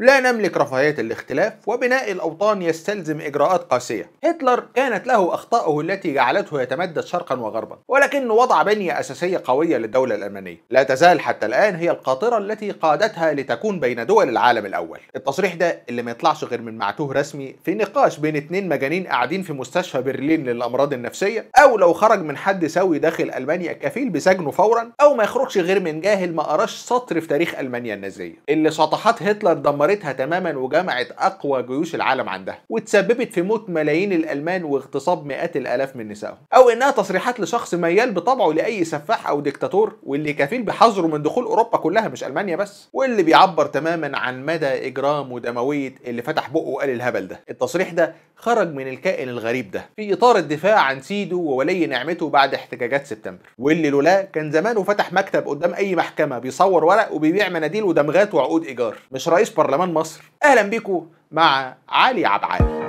لا نملك رفاهية الاختلاف وبناء الأوطان يستلزم إجراءات قاسية هتلر كانت له أخطاؤه التي جعلته يتمدد شرقا وغربا ولكنه وضع بنية أساسية قوية للدولة الألمانية لا تزال حتى الآن هي القاطرة التي قادتها لتكون بين دول العالم الأول التصريح ده اللي ما يطلعش غير من معتوه رسمي في نقاش بين اتنين مجانين قاعدين في مستشفى برلين للأمراض النفسية أو لو خرج من حد سوي داخل ألمانيا كفيل بسجنه فورا أو ما يخرجش غير من جاهل ما قراش سطر في تاريخ ألمانيا النازية اللي سطحات هتلر دمرتها تماما وجمعت أقوى جيوش العالم عندها وتسببت في موت ملايين الألمان واغتصاب مئات الآلاف من نسائهم أو إنها تصريحات لشخص ميال بطبعه لأي سفاح أو ديكتاتور واللي كفيل بحظره من دخول أوروبا كلها مش ألمانيا بس واللي بيعبر تماما عن مدى إجرام ودموية اللي فتح بقه وقال الهبل ده التصريح ده خرج من الكائن الغريب ده في إطار الدفاع عن سيده وولي نعمته بعد احتجاجات سبتمبر واللي لولا كان زمانه فتح مكتب قدام أي محكمة بيصور ورق وبيبيع مناديل ودمغات وعقود إيجار مش رئيس برلمان مصر أهلا بيكم مع علي عبعال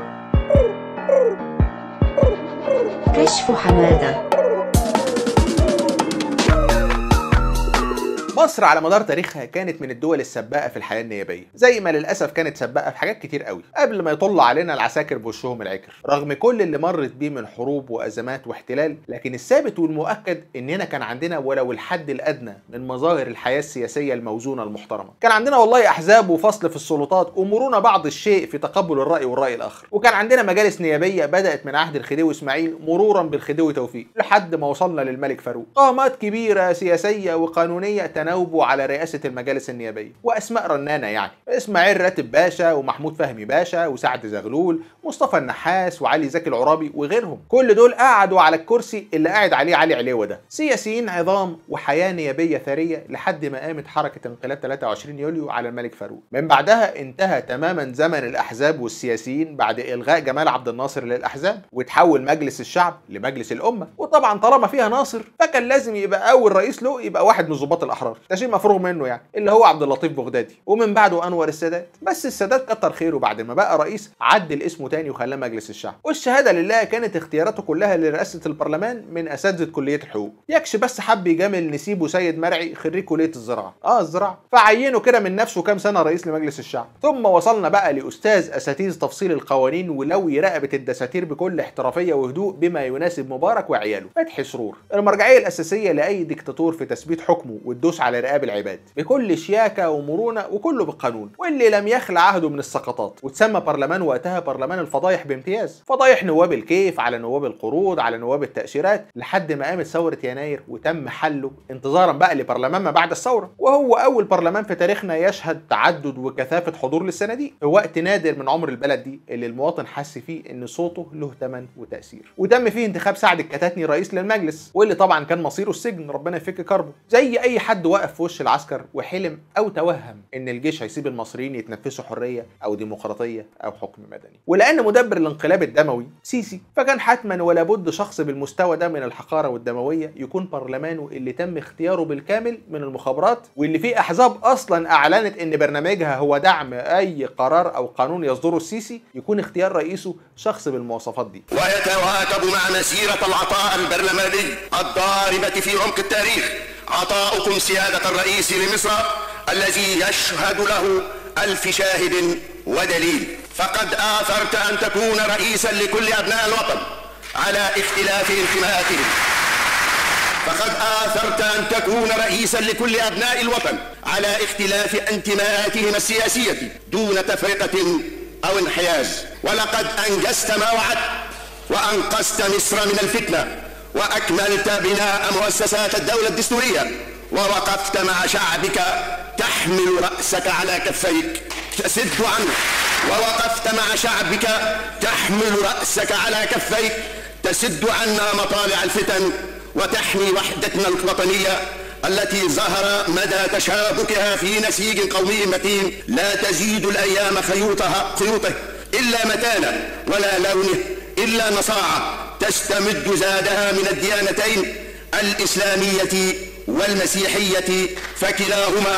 كشف حمادة مصر على مدار تاريخها كانت من الدول السباقه في الحياه النيابيه زي ما للاسف كانت سباقه في حاجات كتير قوي قبل ما يطل علينا العساكر بوشهم العكر رغم كل اللي مرت بيه من حروب وازمات واحتلال لكن الثابت والمؤكد اننا كان عندنا ولو الحد الادنى من مظاهر الحياه السياسيه الموزونه المحترمه كان عندنا والله احزاب وفصل في السلطات ومرونه بعض الشيء في تقبل الراي والراي الاخر وكان عندنا مجالس نيابيه بدات من عهد الخديوي اسماعيل مرورا بالخديوي توفيق لحد ما وصلنا للملك فاروق قامات كبيره سياسيه وقانونيه تناوبوا على رئاسة المجالس النيابية وأسماء رنانة يعني إسماعيل راتب باشا ومحمود فهمي باشا وسعد زغلول مصطفى النحاس وعلي زكي العرابي وغيرهم كل دول قعدوا على الكرسي اللي قاعد عليه علي عليوة ده سياسيين عظام وحياة نيابية ثرية لحد ما قامت حركة انقلاب 23 يوليو على الملك فاروق من بعدها انتهى تماما زمن الأحزاب والسياسيين بعد إلغاء جمال عبد الناصر للأحزاب وتحول مجلس الشعب لمجلس الأمة وطبعا طالما فيها ناصر فكان لازم يبقى أول رئيس له يبقى واحد من ضباط الأحرار ده شيء مفروغ منه يعني اللي هو عبد اللطيف بغدادي ومن بعده انور السادات بس السادات كتر خيره بعد ما بقى رئيس عدل اسمه تاني وخلاه مجلس الشعب والشهاده لله كانت اختياراته كلها لرئاسه البرلمان من اساتذه كليه الحقوق يكش بس حب يجامل نسيبه سيد مرعي خريج كليه الزراعه اه الزراعه فعينه كده من نفسه كام سنه رئيس لمجلس الشعب ثم وصلنا بقى لاستاذ اساتذه تفصيل القوانين ولوي رقبه الدساتير بكل احترافيه وهدوء بما يناسب مبارك وعياله فتحي سرور المرجعيه الاساسيه لاي ديكتاتور في تثبيت حكمه والدوس على رقاب العباد بكل شياكة ومرونة وكله بالقانون واللي لم يخلع عهده من السقطات وتسمى برلمان وقتها برلمان الفضايح بامتياز فضايح نواب الكيف على نواب القروض على نواب التأشيرات لحد ما قامت ثورة يناير وتم حله انتظارا بقى لبرلمان ما بعد الثورة وهو أول برلمان في تاريخنا يشهد تعدد وكثافة حضور للصناديق في وقت نادر من عمر البلد دي اللي المواطن حس فيه ان صوته له ثمن وتأثير وتم فيه انتخاب سعد الكتاتني رئيس للمجلس واللي طبعا كان مصيره السجن ربنا يفك كربه زي اي حد واقف في وش العسكر وحلم او توهم ان الجيش هيسيب المصريين يتنفسوا حريه او ديمقراطيه او حكم مدني ولان مدبر الانقلاب الدموي سيسي فكان حتما ولا بد شخص بالمستوى ده من الحقاره والدمويه يكون برلمانه اللي تم اختياره بالكامل من المخابرات واللي فيه احزاب اصلا اعلنت ان برنامجها هو دعم اي قرار او قانون يصدره السيسي يكون اختيار رئيسه شخص بالمواصفات دي ويتواكب مع مسيرة العطاء البرلماني الضاربة في عمق التاريخ عطاؤكم سيادة الرئيس لمصر الذي يشهد له ألف شاهد ودليل فقد آثرت أن تكون رئيسا لكل أبناء الوطن على اختلاف انتماءاتهم فقد آثرت أن تكون رئيسا لكل أبناء الوطن على اختلاف انتماءاتهم السياسية دون تفرقة أو انحياز ولقد أنجزت ما وعدت وأنقذت مصر من الفتنة وأكملت بناء مؤسسات الدولة الدستورية ووقفت مع شعبك تحمل رأسك على كفيك تسد عنه ووقفت مع شعبك تحمل رأسك على كفيك تسد عنا مطالع الفتن وتحمي وحدتنا الوطنية التي ظهر مدى تشابكها في نسيج قومي متين لا تزيد الأيام خيوطها خيوطه إلا متانة ولا لونه إلا نصاعة تستمد زادها من الديانتين الإسلامية والمسيحية فكلاهما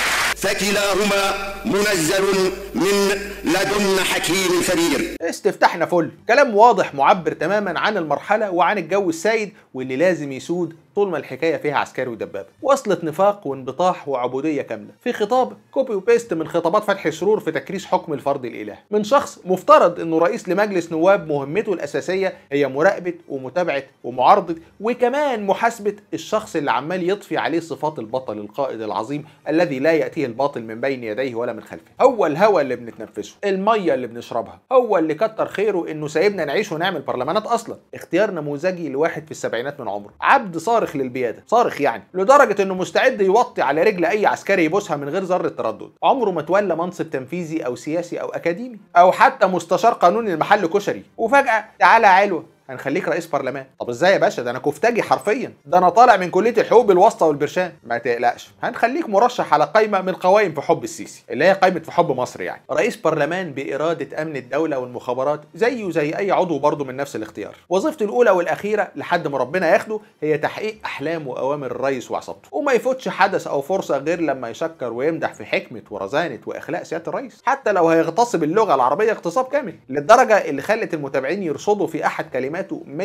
فكلاهما منزل من لدن حكيم خبير استفتحنا فل كلام واضح معبر تماما عن المرحلة وعن الجو السائد واللي لازم يسود طول ما الحكايه فيها عسكري ودبابه وصلت نفاق وانبطاح وعبوديه كامله في خطاب كوبي وبيست من خطابات فتحي سرور في تكريس حكم الفرد الاله من شخص مفترض انه رئيس لمجلس نواب مهمته الاساسيه هي مراقبه ومتابعه ومعارضه وكمان محاسبه الشخص اللي عمال يطفي عليه صفات البطل القائد العظيم الذي لا ياتيه الباطل من بين يديه ولا من خلفه هو الهوى اللي بنتنفسه الميه اللي بنشربها هو اللي كتر خيره انه سايبنا نعيش ونعمل برلمانات اصلا اختيار نموذجي لواحد في السبعينات من عمره عبد صارخ للبياده صارخ يعني لدرجه انه مستعد يوطي على رجل اي عسكري يبوسها من غير ذره تردد عمره ما تولى منصب تنفيذي او سياسي او اكاديمي او حتى مستشار قانوني لمحل كشري وفجاه تعالى يا علوه هنخليك رئيس برلمان طب ازاي يا باشا ده انا كفتاجي حرفيا ده انا طالع من كليه الحقوق بالواسطه والبرشام ما تقلقش هنخليك مرشح على قائمه من قوائم في حب السيسي اللي هي قائمه في حب مصر يعني رئيس برلمان باراده امن الدوله والمخابرات زيه زي اي عضو برضه من نفس الاختيار وظيفته الاولى والاخيره لحد ما ربنا ياخده هي تحقيق احلام واوامر الرئيس وعصابته وما يفوتش حدث او فرصه غير لما يشكر ويمدح في حكمه ورزانه واخلاق سياده الرئيس حتى لو هيغتصب اللغه العربيه اغتصاب كامل للدرجه اللي خلت المتابعين يرصدوا في احد كلماته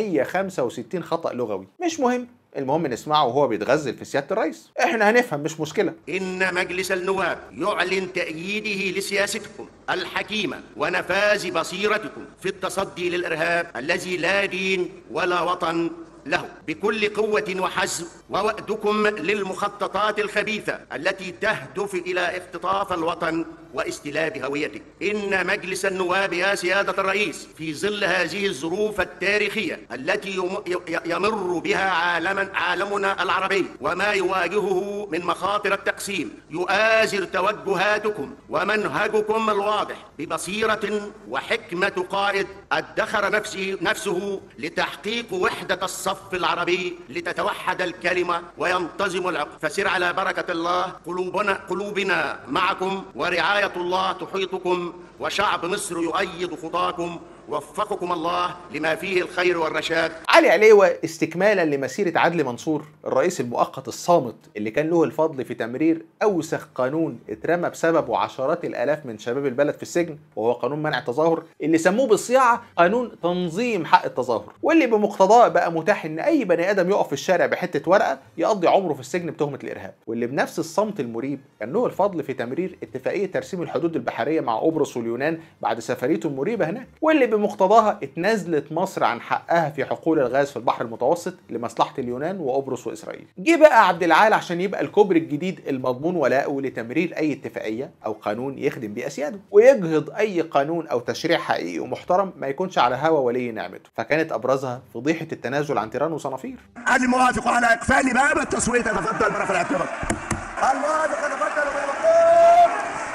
165 خطا لغوي مش مهم المهم نسمعه وهو بيتغزل في سياده الرئيس احنا هنفهم مش مشكله إن مجلس النواب يعلن تأييده لسياستكم الحكيمة ونفاذ بصيرتكم في التصدي للإرهاب الذي لا دين ولا وطن له بكل قوة وحزم ووأدكم للمخططات الخبيثة التي تهدف إلى اختطاف الوطن واستلاب هويته إن مجلس النواب يا سيادة الرئيس في ظل هذه الظروف التاريخية التي يم- ي- يمر بها عالما عالمنا العربي وما يواجهه من مخاطر التقسيم يؤازر توجهاتكم ومنهجكم الواضح ببصيرة وحكمة قائد ادخر نفسه نفسه لتحقيق وحدة الصف العربي لتتوحد الكلمة وينتظم العقل فسر على بركة الله قلوبنا قلوبنا معكم ورعاية الله تحيطكم وشعب مصر يؤيد خطاكم وفقكم الله لما فيه الخير والرشاد علي عليوة استكمالا لمسيرة عدلي منصور الرئيس المؤقت الصامت اللي كان له الفضل في تمرير أوسخ قانون اترمى بسببه عشرات الآلاف من شباب البلد في السجن وهو قانون منع التظاهر اللي سموه بالصياعة قانون تنظيم حق التظاهر واللي بمقتضاه بقى متاح إن أي بني آدم يقف في الشارع بحتة ورقة يقضي عمره في السجن بتهمة الإرهاب واللي بنفس الصمت المريب كان له الفضل في تمرير اتفاقية ترسيم الحدود البحرية مع قبرص واليونان بعد سفريته المريبة هناك واللي بمقتضاها اتنازلت مصر عن حقها في حقول الغاز في البحر المتوسط لمصلحة اليونان وقبرص وإسرائيل. جه بقى عبد العال عشان يبقى الكوبري الجديد المضمون ولاؤه لتمرير أي اتفاقية أو قانون يخدم بيه أسياده ويجهض أي قانون أو تشريع حقيقي ومحترم ما يكونش على هوى ولي نعمته فكانت أبرزها فضيحة التنازل عن تيران وصنافير أنا موافق على إقفال باب التصويت يتفضل برفع الاعتراف الموافق يتفضل بالمقام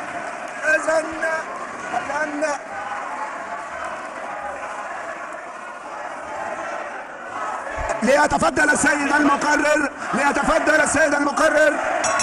إذن إذن ليتفضل السيد المقرر ليتفضل السيد المقرر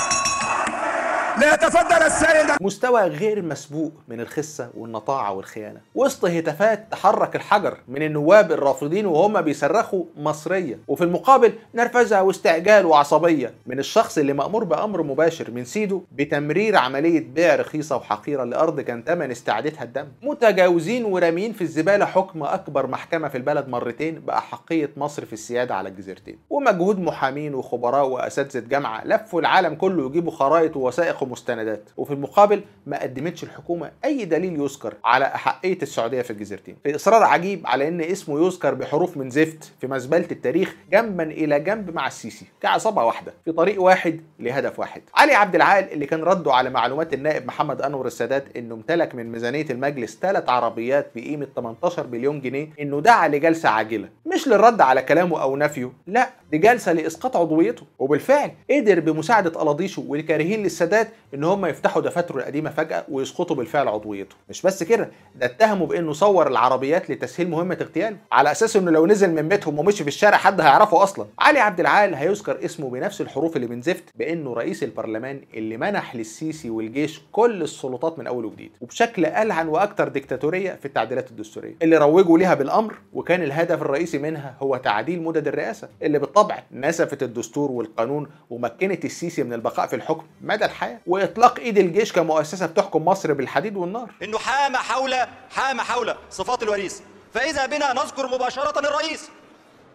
ليتفضل السيد مستوى غير مسبوق من الخسة والنطاعة والخيانة وسط هتافات تحرك الحجر من النواب الرافضين وهم بيصرخوا مصرية وفي المقابل نرفزة واستعجال وعصبية من الشخص اللي مأمور بأمر مباشر من سيده بتمرير عملية بيع رخيصة وحقيرة لأرض كان تمن استعادتها الدم متجاوزين ورامين في الزبالة حكم أكبر محكمة في البلد مرتين بأحقية مصر في السيادة على الجزيرتين ومجهود محامين وخبراء وأساتذة جامعة لفوا العالم كله يجيبوا خرائط ووثائق ومستندات وفي المقابل ما قدمتش الحكومة أي دليل يذكر على أحقية السعودية في الجزيرتين في إصرار عجيب على أن اسمه يذكر بحروف من زفت في مزبلة التاريخ جنبا إلى جنب مع السيسي كعصابة واحدة في طريق واحد لهدف واحد علي عبد العال اللي كان رده على معلومات النائب محمد أنور السادات أنه امتلك من ميزانية المجلس ثلاث عربيات بقيمة 18 مليون جنيه أنه دعا لجلسة عاجلة مش للرد على كلامه أو نفيه لا دي جلسة لإسقاط عضويته وبالفعل قدر بمساعدة قلاضيشه والكارهين للسادات ان هم يفتحوا دفاتره القديمه فجاه ويسقطوا بالفعل عضويته مش بس كده ده اتهموا بانه صور العربيات لتسهيل مهمه اغتياله على اساس انه لو نزل من بيتهم ومشي في الشارع حد هيعرفه اصلا علي عبد العال هيذكر اسمه بنفس الحروف اللي من زفت بانه رئيس البرلمان اللي منح للسيسي والجيش كل السلطات من اول وجديد وبشكل العن واكثر ديكتاتوريه في التعديلات الدستوريه اللي روجوا ليها بالامر وكان الهدف الرئيسي منها هو تعديل مدد الرئاسه اللي بالطبع نسفت الدستور والقانون ومكنت السيسي من البقاء في الحكم مدى الحياه واطلاق ايد الجيش كمؤسسه بتحكم مصر بالحديد والنار انه حام حول حام حول صفات الوريث فاذا بنا نذكر مباشره الرئيس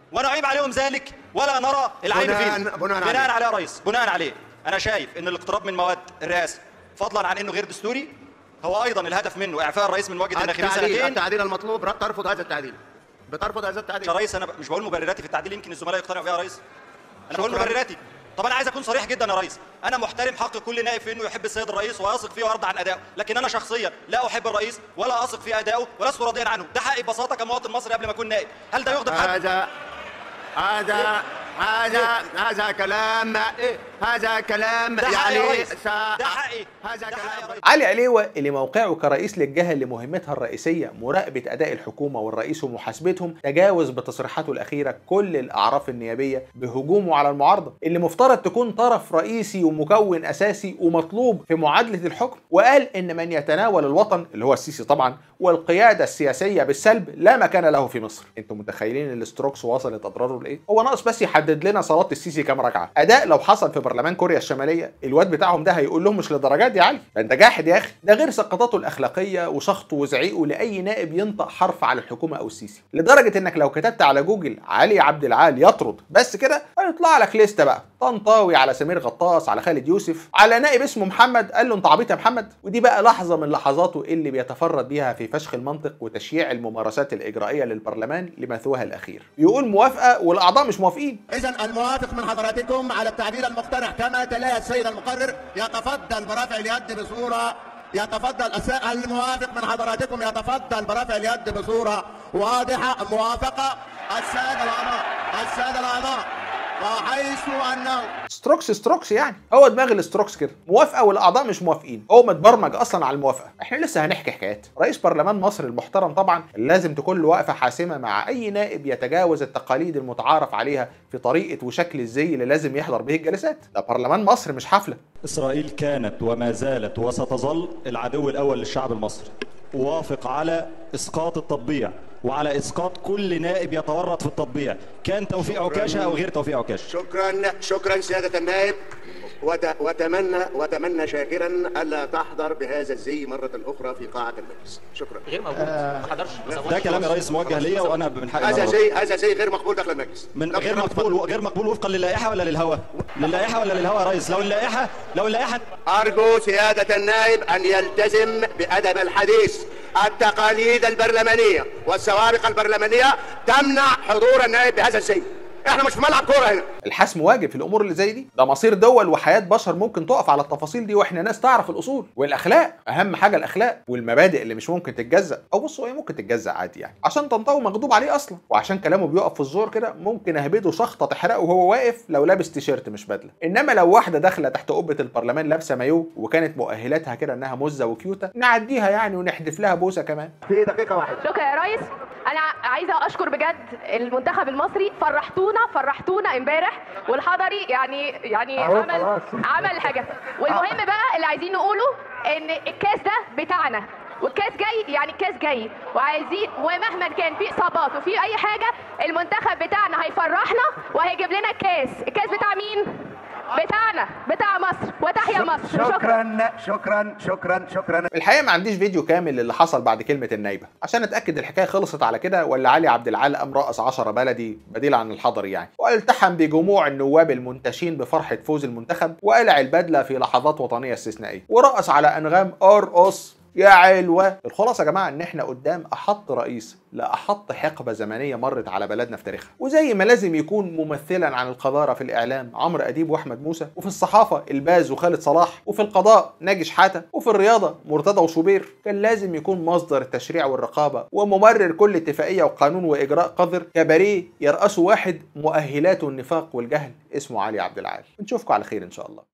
ونعيب عليهم ذلك ولا نرى العيب بناء- فيه بناء عليه. بناء عليه يا ريس بناء عليه انا شايف ان الاقتراب من مواد الرئاسه فضلا عن انه غير دستوري هو ايضا الهدف منه اعفاء الرئيس من مواجهه الناخبين التعديل سنتين التعديل المطلوب ترفض هذا التعديل بترفض هذا التعديل يا ريس انا ب- مش بقول مبرراتي في التعديل يمكن الزملاء يقتنعوا بيها يا ريس انا بقول شكراً. مبرراتي طب انا عايز اكون صريح جدا يا ريس انا محترم حق كل نائب في انه يحب السيد الرئيس ويثق فيه ويرضى عن ادائه لكن انا شخصيا لا احب الرئيس ولا اثق في ادائه ولست راضيا عنه ده حقي ببساطه كمواطن مصري قبل ما اكون نائب هل ده يغضب حد هذا هذا هذا هذا كلام هذا كلام ده حقي يا يعني ريس. سا- ده حقي. هذا ده حقي يا كلام ريس. علي عليوة اللي موقعه كرئيس للجهة اللي مهمتها الرئيسية مراقبة أداء الحكومة والرئيس ومحاسبتهم تجاوز بتصريحاته الأخيرة كل الأعراف النيابية بهجومه على المعارضة اللي مفترض تكون طرف رئيسي ومكون أساسي ومطلوب في معادلة الحكم وقال إن من يتناول الوطن اللي هو السيسي طبعا والقيادة السياسية بالسلب لا مكان له في مصر انتوا متخيلين الاستروكس وصلت أضراره لإيه؟ هو ناقص بس يحدد لنا صلاة السيسي كام ركعة أداء لو حصل في برلمان كوريا الشمالية الواد بتاعهم ده هيقول لهم مش للدرجات دي يا علي ده انت جاحد يا اخي ده غير سقطاته الاخلاقيه وشخطه وزعيقه لاي نائب ينطق حرف على الحكومه او السيسي لدرجه انك لو كتبت على جوجل علي عبد العال يطرد بس كده هيطلع لك لسته بقى طنطاوي على سمير غطاس على خالد يوسف على نائب اسمه محمد قال له انت عبيط يا محمد ودي بقى لحظه من لحظاته اللي بيتفرد بيها في فشخ المنطق وتشييع الممارسات الاجرائيه للبرلمان لمثواها الاخير يقول موافقه والاعضاء مش موافقين إذا الموافق من حضراتكم على التعديل المقترح كما تلاها السيد المقرر يتفضل برفع اليد بصورة يتفضل الس- الموافق من حضراتكم يتفضل برفع اليد بصورة واضحة موافقة السادة الأعضاء السادة الأعضاء وحيث أنه ستروكس ستروكس يعني هو دماغ الستروكس كده موافقه والاعضاء مش موافقين هو متبرمج اصلا على الموافقه احنا لسه هنحكي حكايات رئيس برلمان مصر المحترم طبعا لازم تكون له وقفه حاسمه مع اي نائب يتجاوز التقاليد المتعارف عليها في طريقه وشكل الزي اللي لازم يحضر به الجلسات ده برلمان مصر مش حفله إسرائيل كانت وما زالت وستظل العدو الأول للشعب المصري وافق على إسقاط التطبيع وعلى إسقاط كل نائب يتورط في التطبيع كان توفيق عكاشة أو غير توفيق عكاشة شكرا شكرا سيادة النائب وت- واتمنى واتمنى شاكرا الا تحضر بهذا الزي مرة اخرى في قاعة المجلس شكرا غير موجود ما حضرش ما ده صورش. كلام يا ريس موجه ليا وأنا من حقي إن هذا أنا زي هذا زي غير مقبول داخل المجلس من لو غير سمحت مقبول غير مقبول وفقا للائحة ولا للهوى؟ للائحة ولا للهوى يا ريس؟ لو اللائحة لو اللائحة أرجو سيادة النائب أن يلتزم بأدب الحديث التقاليد البرلمانية والسوابق البرلمانية تمنع حضور النائب بهذا الزي احنا مش في ملعب كورة هنا الحسم واجب في الامور اللي زي دي ده مصير دول وحياه بشر ممكن تقف على التفاصيل دي واحنا ناس تعرف الاصول والاخلاق اهم حاجه الاخلاق والمبادئ اللي مش ممكن تتجزأ او بصوا هي ممكن تتجزأ عادي يعني عشان طنطاوي مغضوب عليه اصلا وعشان كلامه بيقف في الزور كده ممكن اهبده شخطه تحرقه وهو واقف لو لابس تيشيرت مش بدله انما لو واحده داخله تحت قبه البرلمان لابسه مايو وكانت مؤهلاتها كده انها مزه وكيوته نعديها يعني ونحدف لها بوسه كمان في دقيقة واحدة شكرا يا ريس انا عايزه اشكر بجد المنتخب المصري فرحتونا فرحتونا امبارح والحضري يعني يعني عمل عمل حاجه والمهم بقى اللي عايزين نقوله ان الكاس ده بتاعنا والكاس جاي يعني الكاس جاي وعايزين ومهما كان في اصابات وفي اي حاجه المنتخب بتاعنا هيفرحنا وهيجيب لنا الكاس الكاس بتاع مين بتاعنا بتاع مصر وتحيا مصر شكرا شكرا شكرا شكرا شكرا الحقيقه ما عنديش فيديو كامل للي حصل بعد كلمه النايبه عشان اتاكد الحكايه خلصت على كده ولا علي عبد العال قام رقص 10 بلدي بديل عن الحضري يعني والتحم بجموع النواب المنتشين بفرحه فوز المنتخب وقلع البدله في لحظات وطنيه استثنائيه ورقص على انغام ارقص يا علوة الخلاصة يا جماعة ان احنا قدام احط رئيس لاحط حقبة زمنية مرت على بلدنا في تاريخها وزي ما لازم يكون ممثلا عن القذارة في الاعلام عمرو اديب واحمد موسى وفي الصحافة الباز وخالد صلاح وفي القضاء ناجي شحاتة وفي الرياضة مرتضى وشوبير كان لازم يكون مصدر التشريع والرقابة وممرر كل اتفاقية وقانون واجراء قذر كباريه يرأسه واحد مؤهلاته النفاق والجهل اسمه علي عبد العال نشوفكم على خير ان شاء الله